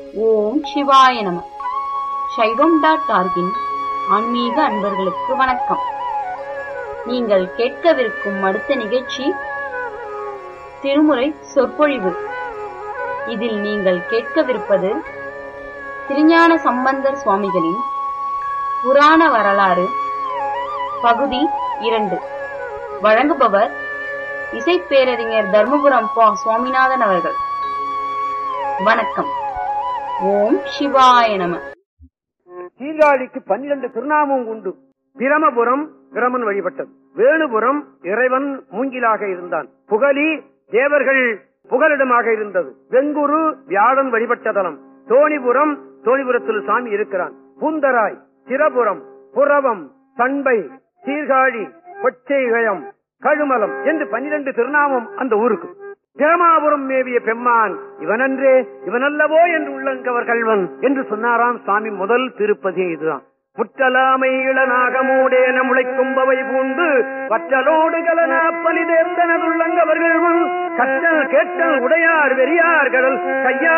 ஓம் சிவாய நம சைவம் டாட் ஆர்கின் ஆன்மீக அன்பர்களுக்கு வணக்கம் நீங்கள் கேட்கவிருக்கும் அடுத்த நிகழ்ச்சி திருமுறை சொற்பொழிவு இதில் நீங்கள் கேட்கவிருப்பது திருஞான சம்பந்தர் சுவாமிகளின் புராண வரலாறு பகுதி இரண்டு வழங்குபவர் இசைப்பேரறிஞர் தர்மபுரம் பா சுவாமிநாதன் அவர்கள் வணக்கம் ஓம் சிவாய நம சீர்காழிக்கு பன்னிரண்டு திருநாமம் உண்டு பிரமபுரம் பிரமன் வழிபட்டது வேணுபுரம் இறைவன் மூங்கிலாக இருந்தான் புகலி தேவர்கள் புகலிடமாக இருந்தது வெங்குரு வியாழன் வழிபட்ட தலம் தோணிபுரம் தோணிபுரத்தில் சாமி இருக்கிறான் பூந்தராய் சிரபுரம் புறவம் சண்பை சீர்காழி கொச்சைகயம் கழுமலம் என்று பன்னிரண்டு திருநாமம் அந்த ஊருக்கு பிரமாபுரம் மேவிய பெம்மான் இவனன்றே இவனல்லவோ என்று உள்ளங்கவர் கல்வன் என்று சொன்னாராம் சுவாமி முதல் திருப்பதி இதுதான் முற்றலாமை இளநாகமூடேன முளைக்கும்பவை பூண்டு வற்றலோடு கலனாப்பலி தேர்ந்தனதுள்ளங்கவர்கள் கற்றல் கேட்டல் உடையார் வெறியார் கடல் கையா